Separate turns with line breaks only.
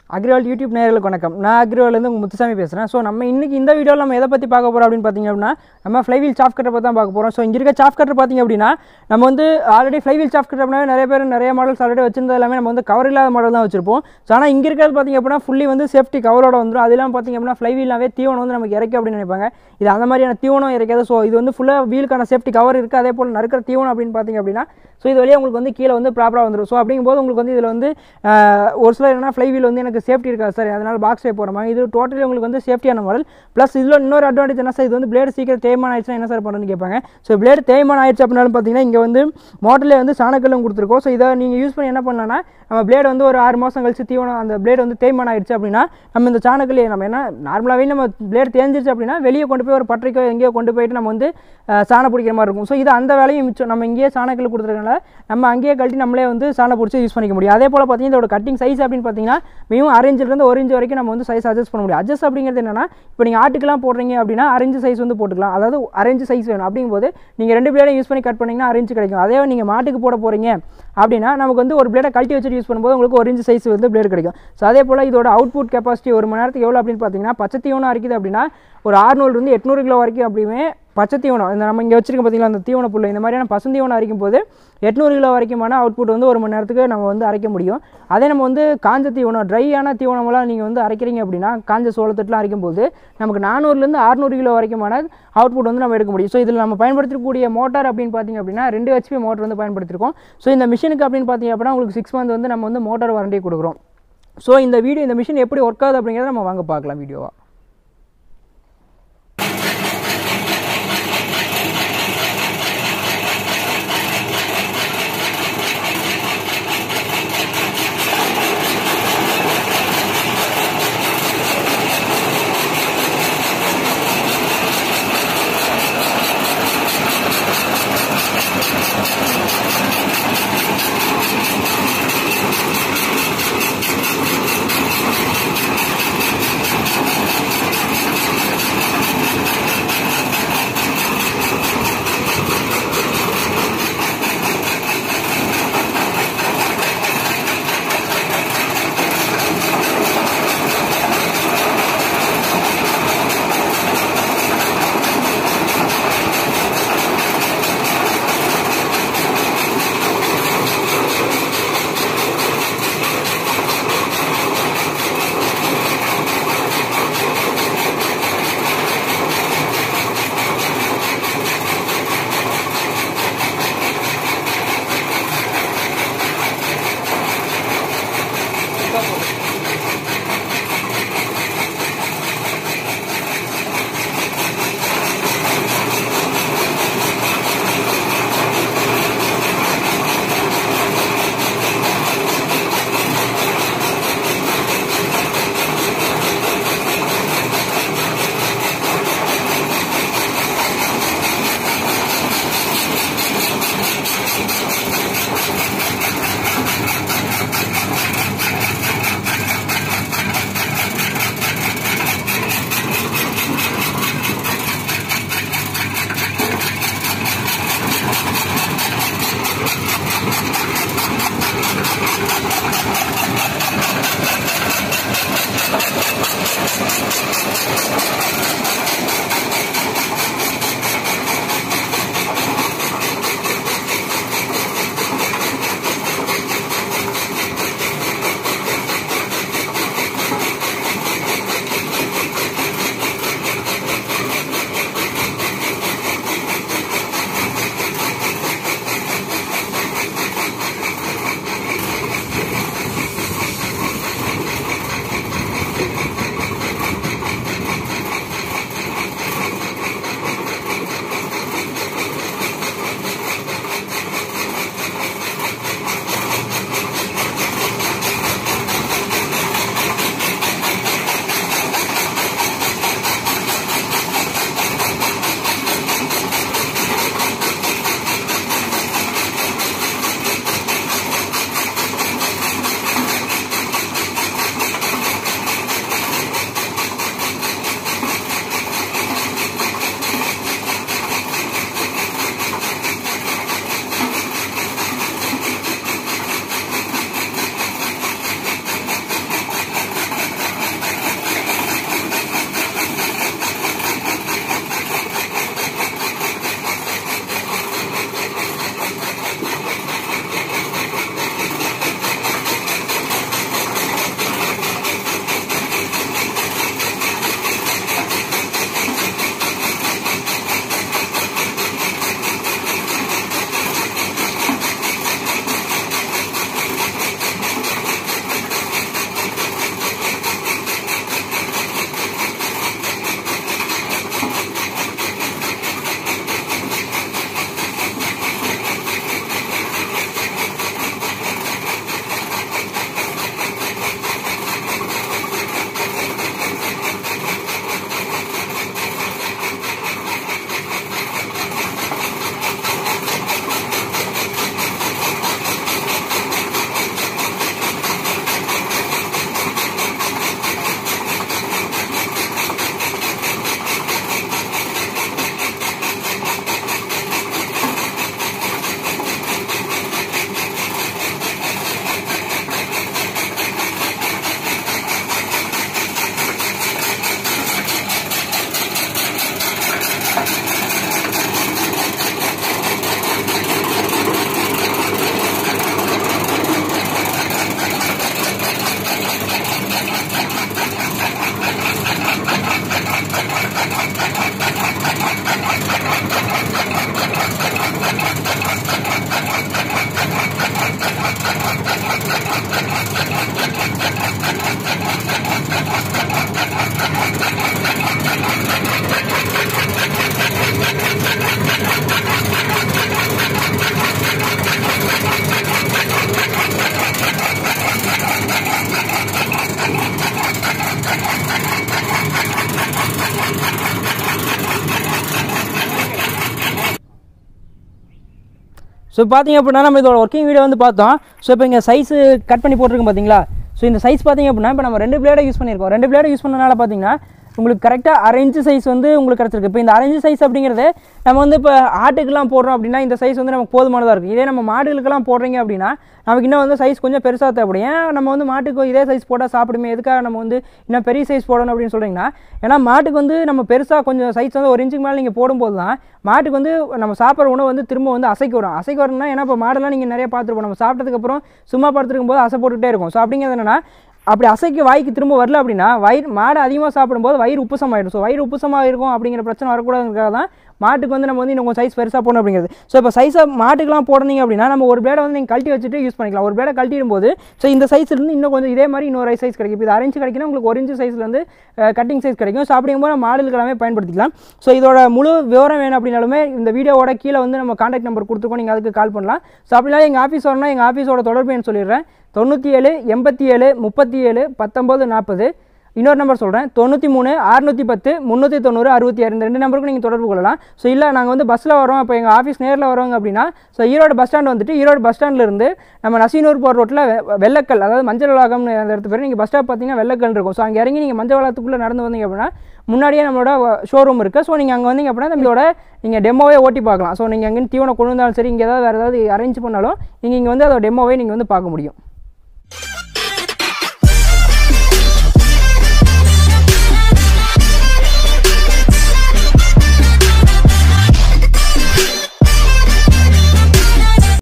அக்ரிவால் YouTube நேயர்களுக்கு வணக்கம் நான் அக்ரிவாலேருந்து உங்கள் முத்துசாமி பேசுகிறேன் ஸோ நம்ம இன்னைக்கு இந்த வீடியோவில் நம்ம எதை பற்றி பார்க்க போகிறோம் அப்படின்னு பார்த்தீங்க அப்படின்னா நம்ம ஃப்ளைவீல் சாஃப் கட்டர் பற்றி தான் பார்க்க போகிறோம் ஸோ இங்கே இருக்க சாஃப் கட்டர் பார்த்தீங்க அப்படின்னா நம்ம வந்து ஆல்ரெடி ஃப்ளைவீல் சாஃப் கட்டர் அப்படின்னா நிறைய பேர் நிறைய மாடல்ஸ் ஆல்ரெடி வச்சிருந்தது எல்லாமே நம்ம வந்து கவர் இல்லாத மாடல் தான் வச்சிருப்போம் ஸோ ஆனால் இங்கே இருக்கிறது பார்த்தீங்க அப்படின்னா ஃபுல்லி வந்து சேஃப்டி கவரோட வந்துடும் அதெல்லாம் பார்த்தீங்க அப்படின்னா ஃப்ளைவீலாவே தீவனம் வந்து நமக்கு இறக்கி அப்படின்னு நினைப்பாங்க இது அந்த மாதிரியான தீவனம் இறக்காது ஸோ இது வந்து ஃபுல்லாக வீலுக்கான சேஃப்டி கவர் இருக்குது அதே போல் நறுக்கிற தீவனம் அப்படின்னு பார்த்தீங்க அப்படின்னா ஸோ இது வழியாக உங்களுக்கு வந்து கீழே வந்து ப்ராப்பராக வந்துடும் ஸோ அப்படிங்கும்போது உங்களுக்கு வந்து இதில் வந்து ஆஹ், ஒரு சிலர் என்ன ஃப்ளைவீல் வந்து எனக்கு சேஃப்டி இருக்காது சார் அதனால் பாக்ஸ் டைப் போகிற மாதிரி இது டோட்டலி உங்களுக்கு வந்து சேஃப்டியான மாடல் ப்ளஸ் இதில் இன்னொரு அட்வான்டேஜ் என்ன சார் இது வந்து பிளேடு சீக்கிரம் தேய்மானம் ஆயிடுச்சுன்னா என்ன சார் பண்ணுறதுன்னு கேட்பாங்க ஸோ பிளேடு தேய்மானம் ஆயிடுச்சு அப்படின்னாலும் பார்த்தீங்கன்னா இங்கே வந்து மோட்டரில் வந்து சாணக்கல்லும் கொடுத்துருக்கோம் ஸோ இதை நீங்கள் யூஸ் பண்ணி என்ன பண்ணலாம்னா நம்ம பிளேடு வந்து ஒரு ஆறு மாதம் கழிச்சு தீவனம் அந்த பிளேடு வந்து தேய்மானம் ஆயிடுச்சு அப்படின்னா நம்ம இந்த சாணக்கல்லையே நம்ம என்ன நார்மலாகவே நம்ம பிளேடு தேஞ்சிருச்சு அப்படின்னா வெளியே கொண்டு போய் ஒரு பற்றைக்கோ எங்கேயோ கொண்டு போயிட்டு நம்ம வந்து அஹ், சாணம் பிடிக்கிற மாதிரி இருக்கும் ஸோ இது அந்த வேலையும் மிச்சம் நம்ம இங்கேயே சாணக்கல் கொடுத்துருக்கனால நம்ம அங்கேயே கழட்டி நம்மளே வந்து சாணம் பிடிச்சி யூஸ் பண்ணிக்க முடியும் அதே போல் பார்த்தீங்கன்னா இதோட கட்டிங் சைஸ் அப்படின்னு பார்த்தீங்கன்னா மினிமம் அரேஞ்சிலிருந்து ஒரு இன்ச் வரைக்கும் நம்ம வந்து சைஸ் அட்ஜஸ்ட் பண்ண முடியும் அட்ஜஸ்ட் அப்படிங்கிறது என்னன்னா இப்போ நீங்கள் ஆட்டுக்கெல்லாம் போடுறீங்க அப்படின்னா அரேஞ்சு சைஸ் வந்து போட்டுக்கலாம் அதாவது அரேஞ்சு சைஸ் வேணும் அப்படிங்கும்போது நீங்கள் ரெண்டு பிளேடையும் யூஸ் பண்ணி கட் பண்ணிங்கன்னா அரேஞ்சு கிடைக்கும் அதே நீங்கள் மாட்டுக்கு போட போகிறீங்க அப்படின்னா நமக்கு வந்து ஒரு பிளேடை கழட்டி வச்சுட்டு யூஸ் பண்ணும்போது உங்களுக்கு ஒரு இன்ச் சைஸ் வந்து பிளேடு கிடைக்கும் ஸோ அதே போல் இதோட அவுட்புட் கெப்பாசிட்டி ஒரு மணி நேரத்துக்கு எவ்வளோ அப்படின்னு பார்த்தீங்கன்னா பச்சை தீவனம் அரைக்குது அப்படின்னா ஒரு 600 இருந்து எட்நூறு கிலோ வரைக்கும் அப்படியுமே பச்சை தீவனம் இந்த நம்ம இங்கே வச்சிருக்க பார்த்தீங்களா அந்த தீவன புல் இந்த மாதிரியான பசுந்தீவனம் அரைக்கும் போது எட்நூறு கிலோ வரைக்குமான அவுட்புட் வந்து ஒரு மணி நேரத்துக்கு நம்ம வந்து அரைக்க முடியும் அதே நம்ம வந்து காஞ்ச தீவனம் ட்ரையான தீவனமெல்லாம் நீங்கள் வந்து அரைக்கிறீங்க அப்படின்னா காஞ்ச சோளத்தட்டில் அரைக்கும் போது நமக்கு நானூறுலேருந்து அறுநூறு கிலோ வரைக்குமான அவுட்புட் வந்து நம்ம எடுக்க முடியும் ஸோ இதில் நம்ம பயன்படுத்தக்கூடிய மோட்டார் அப்படின்னு பார்த்தீங்க அப்படின்னா ரெண்டு ஹெச்பி மோட்டர் வந்து பயன்படுத்திருக்கோம் ஸோ இந்த மிஷினுக்கு அப்படின்னு பார்த்தீங்க அப்படின்னா உங்களுக்கு சிக்ஸ் மந்த் வந்து நம்ம வந்து மோட்டார் வாரண்டி கொடுக்குறோம் ஸோ இந்த வீடியோ இந்த மிஷின் எப்படி ஒர்க் ஆகுது அப்படிங்கிறத நம்ம வாங்க பார்க்கலாம் வீடியோவா ஸோ பார்த்தீங்க அப்படின்னா நம்ம இதோட ஒர்க்கிங் வீடியோ வந்து பார்த்தோம் ஸோ இப்போ இங்கே சைஸ் கட் பண்ணி போட்டிருக்கோம் பார்த்தீங்களா ஸோ இந்த சைஸ் பார்த்தீங்க அப்படின்னா இப்போ நம்ம ரெண்டு பிளேடை யூஸ் பண்ணியிருக்கோம் ரெண்டு பிளேடை யூஸ் பண்ணனால பார்த்தீங்கன்னா உங்களுக்கு கரெக்டாக அரேஞ்சு சைஸ் வந்து உங்களுக்கு கிடச்சிருக்கு இப்போ இந்த அரேஞ்சு சைஸ் அப்படிங்கிறது நம்ம வந்து இப்போ ஆட்டுக்கெல்லாம் போடுறோம் அப்படின்னா இந்த சைஸ் வந்து நமக்கு போதுமானதாக இருக்கும் இதே நம்ம மாடுகளுக்கெல்லாம் போடுறீங்க அப்படின்னா நமக்கு இன்னும் வந்து சைஸ் கொஞ்சம் பெருசாக தேவைப்படும் ஏன் நம்ம வந்து மாட்டுக்கு இதே சைஸ் போட்டால் சாப்பிடுமே எதுக்காக நம்ம வந்து இன்னும் பெரிய சைஸ் போடணும் அப்படின்னு சொல்கிறீங்கன்னா ஏன்னா மாட்டுக்கு வந்து நம்ம பெருசாக கொஞ்சம் சைஸ் வந்து ஒரு இன்ச்சுக்கு மேலே நீங்கள் போடும்போது தான் மாட்டுக்கு வந்து நம்ம சாப்பிட்ற உணவு வந்து திரும்ப வந்து அசைக்கு வரும் அசைக்கு வரணும்னா ஏன்னா இப்போ மாடெல்லாம் நீங்கள் நிறைய பார்த்துருப்போம் நம்ம சாப்பிட்டதுக்கப்புறம் சும்மா படுத்துருக்கும் போது அசை போட்டுக்கிட்டே இருக்கும் ஸோ அப்படிங்கிறது என்னன்னா அப்படி அசைக்கு வாய்க்கு திரும்ப வரல அப்படின்னா வயிறு மாடு அதிகமாக சாப்பிடும்போது வயிறு உப்புசமாயிடும் ஸோ வயிறு உப்புசமாக இருக்கும் அப்படிங்கிற பிரச்சனை வரக்கூடாதுங்கிறதுக்காக தான் மாட்டுக்கு வந்து நம்ம வந்து இன்னும் கொஞ்சம் சைஸ் பெருசாக போடணும் அப்படிங்கிறது ஸோ இப்போ சைஸாக மாட்டுக்கெல்லாம் போடுறீங்க அப்படின்னா நம்ம ஒரு பிளேடை வந்து நீங்கள் கழட்டி வச்சுட்டு யூஸ் பண்ணிக்கலாம் ஒரு பிளேடை கழட்டிடும் போது ஸோ இந்த சைஸ் இருந்து இன்னும் கொஞ்சம் இதே மாதிரி இன்னொரு சைஸ் கிடைக்கும் இப்போ இது அரேஞ்ச் கிடைக்குன்னா உங்களுக்கு ஒரு இன்ச்சு சைஸ்ல இருந்து கட்டிங் சைஸ் கிடைக்கும் ஸோ அப்படிங்கும்போது நம்ம மாடலுக்கு எல்லாமே பயன்படுத்திக்கலாம் ஸோ இதோட முழு விவரம் வேணும் அப்படின்னாலுமே இந்த வீடியோவோட கீழே வந்து நம்ம காண்டாக்ட் நம்பர் கொடுத்துருக்கோம் நீங்கள் அதுக்கு கால் பண்ணலாம் ஸோ அப்படிலாம் எங்கள் ஆஃபீஸ் வரணும்னா எங்கள் ஆஃபீஸோட தொடர்பு எண் சொல்லிடுறேன் தொண்ணூற்றி ஏழு எண்பத்தி ஏழு முப்பத்தி ஏழு பத்தொம்போது நாற்பது இன்னொரு நம்பர் சொல்கிறேன் தொண்ணூற்றி மூணு அறுநூற்றி பத்து முந்நூற்றி தொண்ணூறு அறுபத்தி ஆறு இந்த ரெண்டு நம்பருக்கும் நீங்கள் தொடர்பு கொள்ளலாம் ஸோ இல்லை நாங்கள் வந்து பஸ்ஸில் வரோம் இப்போ எங்கள் ஆஃபீஸ் நேரில் வரோங்க அப்படின்னா ஸோ ஈரோடு பஸ் ஸ்டாண்ட் வந்துட்டு ஈரோடு பஸ் ஸ்டாண்ட்லேருந்து நம்ம நசீனூர் போகிற ரோட்டில் வெள்ளக்கல் அதாவது மஞ்சள் வளாகம்னு அந்த இடத்து பேர் நீங்கள் பஸ் ஸ்டாப் பார்த்தீங்கன்னா வெள்ளக்கல் இருக்கும் ஸோ அங்கே இறங்கி நீங்கள் மஞ்சள் வளாகத்துக்குள்ளே நடந்து வந்தீங்க அப்படின்னா முன்னாடியே நம்மளோட ஷோரூம் இருக்குது ஸோ நீங்கள் அங்கே வந்தீங்க அப்படின்னா நம்மளோட நீங்கள் டெமோவே ஓட்டி பார்க்கலாம் ஸோ நீங்கள் அங்கேருந்து தீவனம் கொண்டு வந்தாலும் சரி இங்கே ஏதாவது வேறு ஏதாவது அரேஞ்ச் பண்ணாலும் நீங்கள் இங்கே வந்து அதோட டெமோவே நீங்கள் வந்து பார்க்க முடியும்